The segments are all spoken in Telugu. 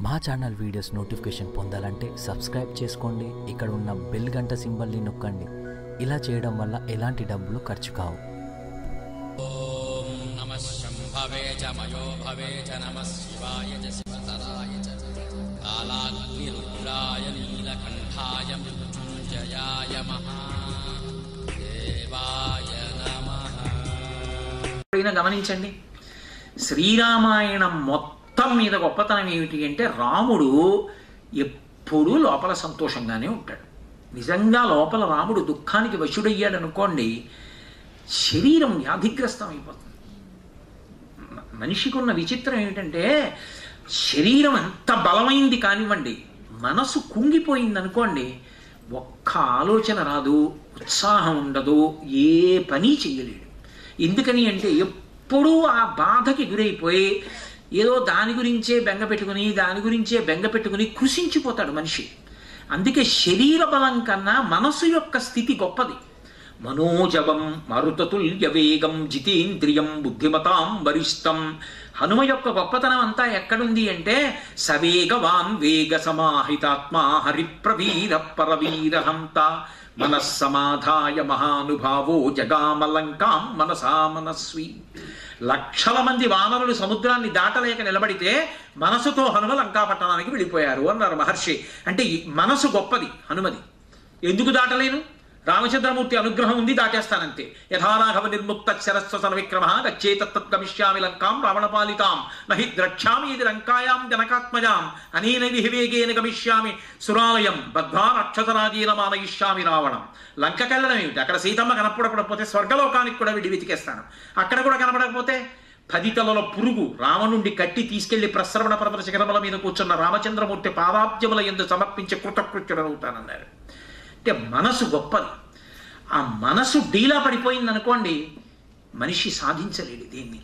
మా ఛానల్ వీడియోస్ నోటిఫికేషన్ పొందాలంటే సబ్స్క్రైబ్ చేసుకోండి ఇక్కడ ఉన్న బెల్ గంట సింబల్ని నొక్కండి ఇలా చేయడం వల్ల ఎలాంటి డబ్బులు ఖర్చు కావు ॐ नमः शम्भवे च मयो भवे च नमः शिवाय च शिवतराय च कालाग्निरुद्राय नीलकण्ठाय मृत्युञ्जयाय महादेवाय नमः ఎప్పుడైనా గమనించండి శ్రీరామాయణం మొత్తం మీద గొప్పతనం ఏమిటి అంటే రాముడు ఎప్పుడూ లోపల సంతోషంగానే ఉంటాడు నిజంగా లోపల రాముడు దుఃఖానికి వశుడయ్యాడు అనుకోండి శరీరం వ్యాధిగ్రస్తం అయిపోతుంది మ- మనిషికి ఉన్న విచిత్రం ఏమిటంటే శరీరం ఎంత బలమైంది కానివ్వండి మనసు కుంగిపోయింది అనుకోండి ఒక్క ఆలోచన రాదు ఉత్సాహం ఉండదు ఏ పని చెయ్యలేడు ఎందుకని అంటే ఎప్పుడూ ఆ బాధకి గురైపోయి ఏదో దాని గురించే బెంగ పెట్టుకుని దాని గురించే బెంగ పెట్టుకుని కృషించిపోతాడు మనిషి అందుకే శరీర బలం కన్నా మనసు యొక్క స్థితి గొప్పది మనోజవం మరుతతుల్య వేగం జితేంద్రియం బుద్ధిమతాం వరిష్టం హనుమ యొక్క గొప్పతనం అంతా ఎక్కడుంది అంటే సవేగవాన్ వేగ సమాహితాత్మా హరిప్రవీర పరవీరహంత మనస్సమాధాయ మహానుభావో జగామలంకాం మనసా మనస్వి లక్షల మంది వానరులు సముద్రాన్ని దాటలేక నిలబడితే మనసుతో హనుమ లంకాపట్టణానికి వెళ్ళిపోయారు అన్నారు మహర్షి అంటే ఈ మనసు గొప్పది హనుమది ఎందుకు దాటలేను రామచంద్రమూర్తి అనుగ్రహం ఉంది దాటేస్తానంతే యథారాఘవ నిర్ముక్త శరస్వసన విక్రమ గచ్చేతత్తత్ గమిష్యామి లంకాం రావణపాలితాం నహి ద్రక్ష్యామి ఇది లంకాయాం జనకాత్మజాం అనేన విహివేగేన గమిష్యామి సురాలయం బద్ధ్వా రాక్షసరాజీన మానయిష్యామి రావణం లంకకెళ్ళడం ఏమిటి అక్కడ సీతమ్మ కనపడకపోతే స్వర్గలోకానికి కూడా విడి వెతికేస్తాను అక్కడ కూడా కనపడకపోతే పది తలల పురుగు రావణుండి కట్టి తీసుకెళ్లి ప్రసరవణ పర్వత శిఖరముల మీద కూర్చున్న రామచంద్రమూర్తి పాదాబ్జముల ఎందు సమర్పించి కృతకృత్యుడవుతానన్నారు అంటే మనసు గొప్పది ఆ మనసు డీలా పడిపోయింది అనుకోండి మనిషి సాధించలేడు దేన్ని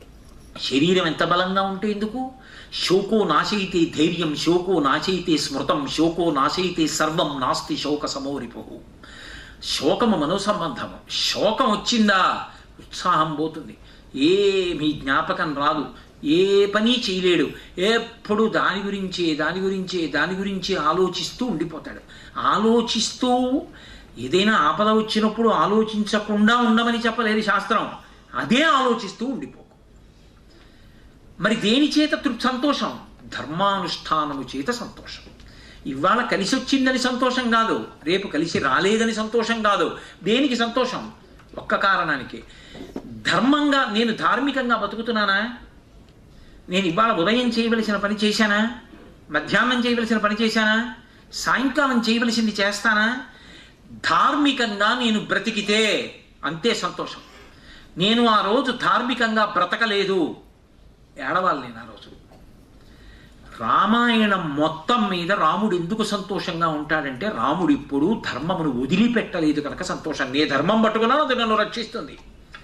శరీరం ఎంత బలంగా ఉంటే ఎందుకు శోకో నాశయితే ధైర్యం శోకో నాశయితే స్మృతం శోకో నాశయితే సర్వం నాస్తి శోక సమోరిపు శోకము మనోసంబంధము శోకం వచ్చిందా ఉత్సాహం పోతుంది ఏమీ జ్ఞాపకం రాదు ఏ పని చేయలేడు ఎప్పుడు దాని గురించే దాని గురించే దాని గురించే ఆలోచిస్తూ ఉండిపోతాడు ఆలోచిస్తూ ఏదైనా ఆపద వచ్చినప్పుడు ఆలోచించకుండా ఉండమని చెప్పలేదు శాస్త్రం అదే ఆలోచిస్తూ ఉండిపోకు మరి దేని చేత తృప్తి సంతోషం ధర్మానుష్ఠానము చేత సంతోషం ఇవాళ కలిసి వచ్చిందని సంతోషం కాదు రేపు కలిసి రాలేదని సంతోషం కాదు దేనికి సంతోషం ఒక్క కారణానికి ధర్మంగా నేను ధార్మికంగా బతుకుతున్నానా నేను ఇవాళ ఉదయం చేయవలసిన పని చేశానా మధ్యాహ్నం చేయవలసిన పని చేశానా సాయంకాలం చేయవలసింది చేస్తానా ధార్మికంగా నేను బ్రతికితే అంతే సంతోషం నేను ఆ రోజు ధార్మికంగా బ్రతకలేదు ఏడవాలి నేను ఆ రోజు రామాయణం మొత్తం మీద రాముడు ఎందుకు సంతోషంగా ఉంటాడంటే రాముడు ఇప్పుడు ధర్మమును వదిలిపెట్టలేదు కనుక సంతోషం నే ధర్మం పట్టుకున్నాను అది నన్ను రక్షిస్తుంది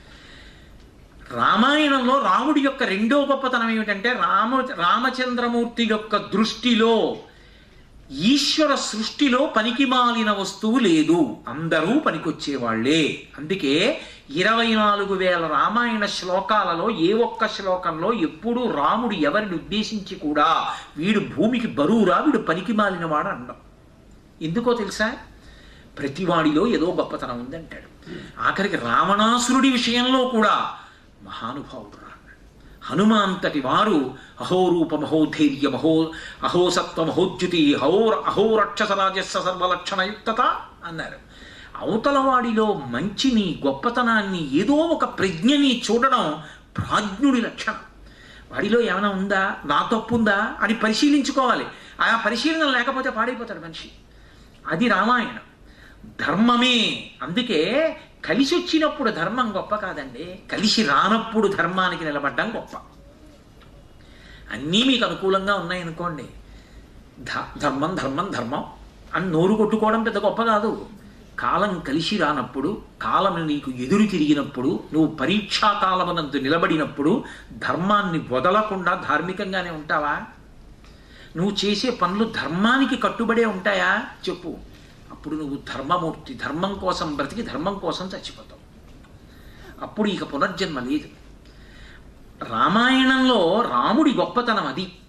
రామాయణంలో రాముడి యొక్క రెండో గొప్పతనం ఏమిటంటే రామ రామచంద్రమూర్తి యొక్క దృష్టిలో ఈశ్వర సృష్టిలో పనికిమాలిన వస్తువు లేదు అందరూ పనికొచ్చేవాళ్లే అందుకే ఇరవై నాలుగు వేల రామాయణ శ్లోకాలలో ఏ ఒక్క శ్లోకంలో ఎప్పుడూ రాముడు ఎవరిని ఉద్దేశించి కూడా వీడు భూమికి బరువురా వీడు పనికిమాలిన వాడు అనడం ఎందుకో తెలుసా ప్రతివాడిలో ఏదో గొప్పతనం ఉందంటాడు ఆఖరికి రావణాసురుడి విషయంలో కూడా మహానుభావుడు రా హనుమాంతటి వారు అహోరూప మహోధైర్య మహో అహోసత్వ మహోద్యుతి అహోర అహోరక్షసరాజస్వ సర్వలక్షణయుక్తత అన్నారు అవతల వాడిలో మంచిని గొప్పతనాన్ని ఏదో ఒక ప్రజ్ఞని చూడడం ప్రాజ్ఞుడి లక్షణం వాడిలో ఏమైనా ఉందా నా తప్పు ఉందా అని పరిశీలించుకోవాలి ఆ పరిశీలన లేకపోతే పాడైపోతాడు మనిషి అది రామాయణం ధర్మమే అందుకే కలిసి వచ్చినప్పుడు ధర్మం గొప్ప కాదండి కలిసి రానప్పుడు ధర్మానికి నిలబడ్డం గొప్ప అన్నీ మీకు అనుకూలంగా ఉన్నాయనుకోండి ధ- ధర్మం ధర్మం ధర్మం అని నోరు కొట్టుకోవడం పెద్ద గొప్ప కాదు కాలం కలిసి రానప్పుడు కాలం నీకు ఎదురు తిరిగినప్పుడు నువ్వు పరీక్షా కాలమునందు నిలబడినప్పుడు ధర్మాన్ని వదలకుండా ధార్మికంగానే ఉంటావా నువ్వు చేసే పనులు ధర్మానికి కట్టుబడే ఉంటాయా చెప్పు అప్పుడు నువ్వు ధర్మమూర్తి ధర్మం కోసం బ్రతికి ధర్మం కోసం చచ్చిపోతావు అప్పుడు ఇక పునర్జన్మ లేదు రామాయణంలో రాముడి గొప్పతనం అది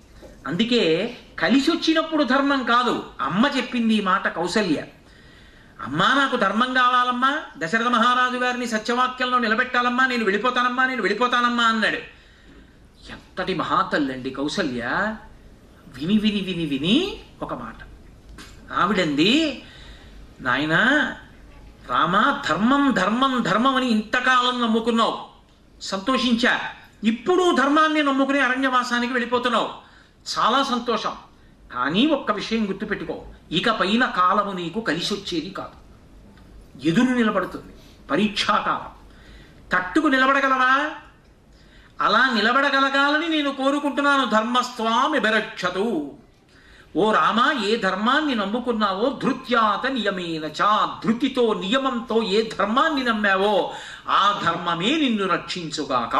అందుకే కలిసి వచ్చినప్పుడు ధర్మం కాదు అమ్మ చెప్పింది ఈ మాట కౌసల్య అమ్మా నాకు ధర్మం కావాలమ్మా దశరథ మహారాజు గారిని సత్యవాక్యంలో నిలబెట్టాలమ్మా నేను వెళ్ళిపోతానమ్మా నేను వెళ్ళిపోతానమ్మా అన్నాడు ఎంతటి మహాతల్లండి కౌసల్య విని విని విని విని ఒక మాట ఆవిడంది నాయనా రామా ధర్మం ధర్మం ధర్మం అని ఇంతకాలం నమ్ముకున్నావు సంతోషించా ఇప్పుడు ధర్మాన్ని నమ్ముకుని అరణ్యవాసానికి వెళ్ళిపోతున్నావు చాలా సంతోషం కానీ ఒక్క విషయం గుర్తుపెట్టుకో ఇక పైన కాలము నీకు కలిసి వచ్చేది కాదు ఎదురు నిలబడుతుంది పరీక్షాకాలం తట్టుకు నిలబడగలవా అలా నిలబడగలగాలని నేను కోరుకుంటున్నాను ధర్మస్వామి బెరక్షతు ఓ రామ ఏ ధర్మాన్ని నమ్ముకున్నావో ధృత్యాత నియమేన చ ధృతితో నియమంతో ఏ ధర్మాన్ని నమ్మావో ఆ ధర్మమే నిన్ను రక్షించుగాక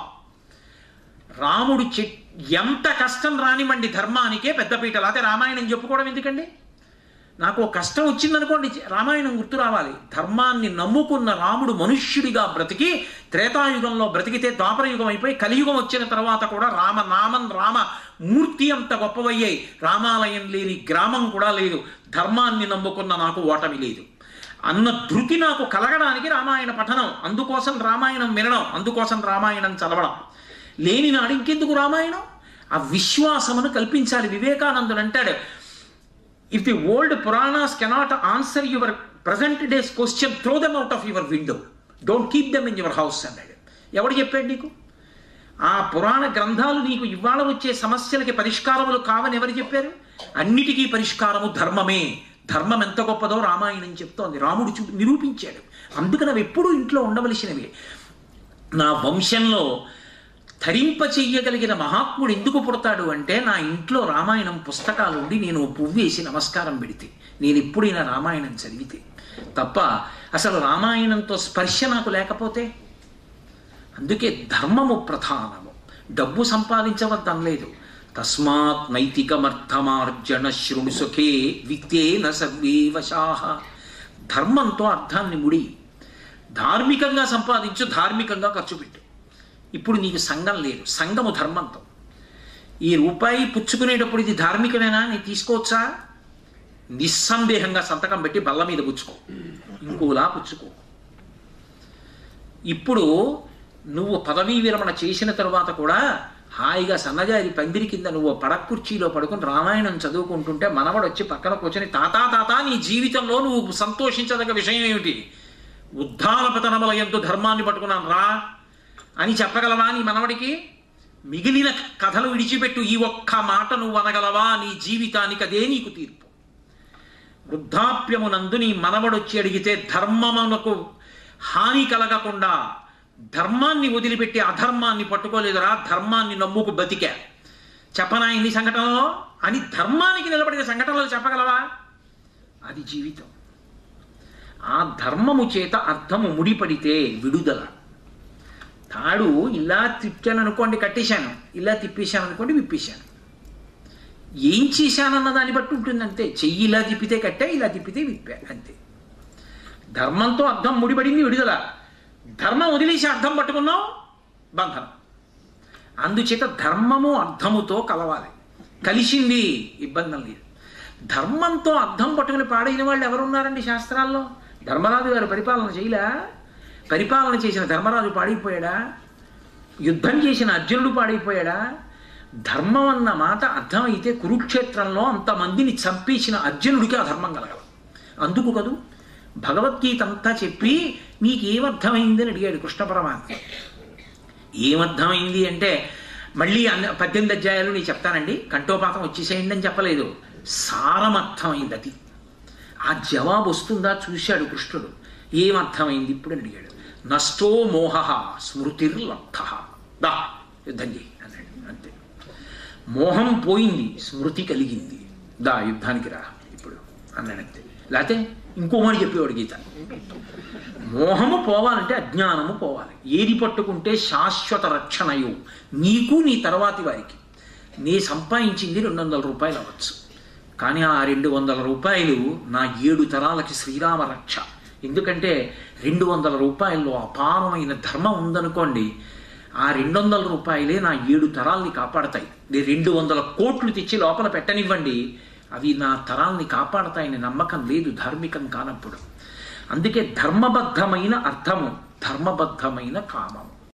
రాముడు చె ఎంత కష్టం రానివ్వండి ధర్మానికే పెద్దపీట లేకపోతే రామాయణం చెప్పుకోవడం ఎందుకండి నాకు ఓ కష్టం వచ్చిందనుకోండి రామాయణం గుర్తు రావాలి ధర్మాన్ని నమ్ముకున్న రాముడు మనుష్యుడిగా బ్రతికి త్రేతాయుగంలో బ్రతికితే ద్వాపరయుగం అయిపోయి కలియుగం వచ్చిన తర్వాత కూడా రామ నామం రామ మూర్తి అంత గొప్పవయ్యాయి రామాలయం లేని గ్రామం కూడా లేదు ధర్మాన్ని నమ్ముకున్న నాకు ఓటమి లేదు అన్న ధృతి నాకు కలగడానికి రామాయణ పఠనం అందుకోసం రామాయణం వినడం అందుకోసం రామాయణం చదవడం లేని నాడు ఇంకెందుకు రామాయణం ఆ విశ్వాసమును కల్పించాలి వివేకానందుడు అంటాడు if the old Puranas cannot answer your present days question throw them out of your window don't keep them in your house అన్నాడు ఎవడు చెప్పాడు నీకు ఆ పురాణ గ్రంథాలు నీకు ఇవాళ వచ్చే సమస్యలకి పరిష్కారములు కావని ఎవరు చెప్పారు అన్నిటికీ పరిష్కారము ధర్మమే ధర్మం ఎంత గొప్పదో రామాయణం చెప్తోంది రాముడు చూ నిరూపించాడు అందుకని అవి ఎప్పుడూ ఇంట్లో ఉండవలసినవి నా వంశంలో ధరింప చెయ్యగలిగిన మహాత్ముడు ఎందుకు పుడతాడు అంటే నా ఇంట్లో రామాయణం పుస్తకాలు ఉండి నేను ఓ పువ్వు వేసి నమస్కారం పెడితే నేను ఎప్పుడైనా రామాయణం చదివితే తప్ప అసలు రామాయణంతో స్పర్శ నాకు లేకపోతే అందుకే ధర్మము ప్రధానము డబ్బు సంపాదించవద్దనలేదు తస్మాత్ నైతికమర్థమార్జన శృణు సుఖే విత్తేన సర్వే వశాహ ధర్మంతో అర్థాన్ని ముడి ధార్మికంగా సంపాదించు ధార్మికంగా ఖర్చు పెట్టు ఇప్పుడు నీకు సంఘం లేదు సంఘము ధర్మంతో ఈ రూపాయి పుచ్చుకునేటప్పుడు ఇది ధార్మికమేనా నేను తీసుకోవచ్చా నిస్సందేహంగా సంతకం పెట్టి బల్ల మీద పుచ్చుకో ఇంకోలా పుచ్చుకో ఇప్పుడు నువ్వు పదవీ విరమణ చేసిన తరువాత కూడా హాయిగా సన్నజారి పందిరి కింద నువ్వు పడక కుర్చీలో పడుకుని రామాయణం చదువుకుంటుంటే మనవడు వచ్చి పక్కన కూర్చొని తాతా తాత నీ జీవితంలో నువ్వు సంతోషించదగ్గ విషయం ఏమిటి ఉద్ధాన పతనముల ఎందు ధర్మాన్ని పట్టుకున్నాను రా అని చెప్పగలవా నీ మనవడికి మిగిలిన కథలు విడిచిపెట్టు ఈ ఒక్క మాట నువ్వు అనగలవా నీ జీవితానికి అదే నీకు తీర్పు వృద్ధాప్యమునందు నీ మనవడొచ్చి అడిగితే ధర్మమునకు హాని కలగకుండా ధర్మాన్ని వదిలిపెట్టి అధర్మాన్ని పట్టుకోలేదురా ధర్మాన్ని నమ్ముకు బతికా చెప్పనా ఇన్ని సంఘటనలో అని ధర్మానికి నిలబడిన సంఘటనలు చెప్పగలవా అది జీవితం ఆ ధర్మము చేత అర్థము ముడిపడితే విడుదల తాడు ఇలా తిప్పాను అనుకోండి కట్టేశాను ఇలా తిప్పేశాను అనుకోండి విప్పేశాను ఏం చేశానన్న దాన్ని బట్టి ఉంటుంది అంతే చెయ్యి ఇలా తిప్పితే కట్టా ఇలా తిప్పితే విప్పా అంతే ధర్మంతో అర్థం ముడిపడింది విడుదల ధర్మం వదిలేసి అర్థం పట్టుకున్నావు బంధనం అందుచేత ధర్మము అర్థముతో కలవాలి కలిసింది ఇబ్బంది లేదు ధర్మంతో అర్థం పట్టుకుని పాడైన వాళ్ళు ఎవరున్నారండి శాస్త్రాల్లో ధర్మరాజు గారు పరిపాలన చేయలే పరిపాలన చేసిన ధర్మరాజు పాడైపోయాడా యుద్ధం చేసిన అర్జునుడు పాడైపోయాడా ధర్మం అన్న మాట అర్థమైతే కురుక్షేత్రంలో అంతమందిని చంపేసిన అర్జునుడికి ఆ ధర్మం కలగల అందుకు కదూ భగవద్గీత అంతా చెప్పి నీకేమర్థమైంది అని అడిగాడు కృష్ణ పరమాత్మ ఏమర్థమైంది అంటే మళ్ళీ అన్న పద్దెనిమిది అధ్యాయాలు నేను చెప్తానండి కంఠోపాతం వచ్చేసేయండి అని చెప్పలేదు సారం అర్థమైంది అది ఆ జవాబు వస్తుందా చూశాడు కృష్ణుడు ఏమర్థమైంది ఇప్పుడు అని అడిగాడు నష్టో మోహ స్మృతిర్లబ్ధ దా యుద్ధం చేయి అన్నాడు అంతే మోహం పోయింది స్మృతి కలిగింది దా యుద్ధానికి రా ఇప్పుడు అన్నాడు అంతే లేకపోతే ఇంకో మాట చెప్పేవాడు గీత మోహము పోవాలంటే అజ్ఞానము పోవాలి ఏది పట్టుకుంటే శాశ్వత రక్షణయు నీకు నీ తర్వాతి వారికి నీ సంపాదించింది రెండు వందల రూపాయలు అవ్వచ్చు కానీ ఆ రెండు వందల రూపాయలు నా ఏడు తరాలకి శ్రీరామ రక్ష ఎందుకంటే రెండు వందల రూపాయల్లో అపారమైన ధర్మం ఉందనుకోండి ఆ రెండు వందల రూపాయలే నా ఏడు తరాల్ని కాపాడతాయి నేను రెండు వందల కోట్లు తెచ్చి లోపల పెట్టనివ్వండి అవి నా తరాల్ని కాపాడతాయని నమ్మకం లేదు ధార్మికం కానప్పుడు అందుకే ధర్మబద్ధమైన అర్థము ధర్మబద్ధమైన కామము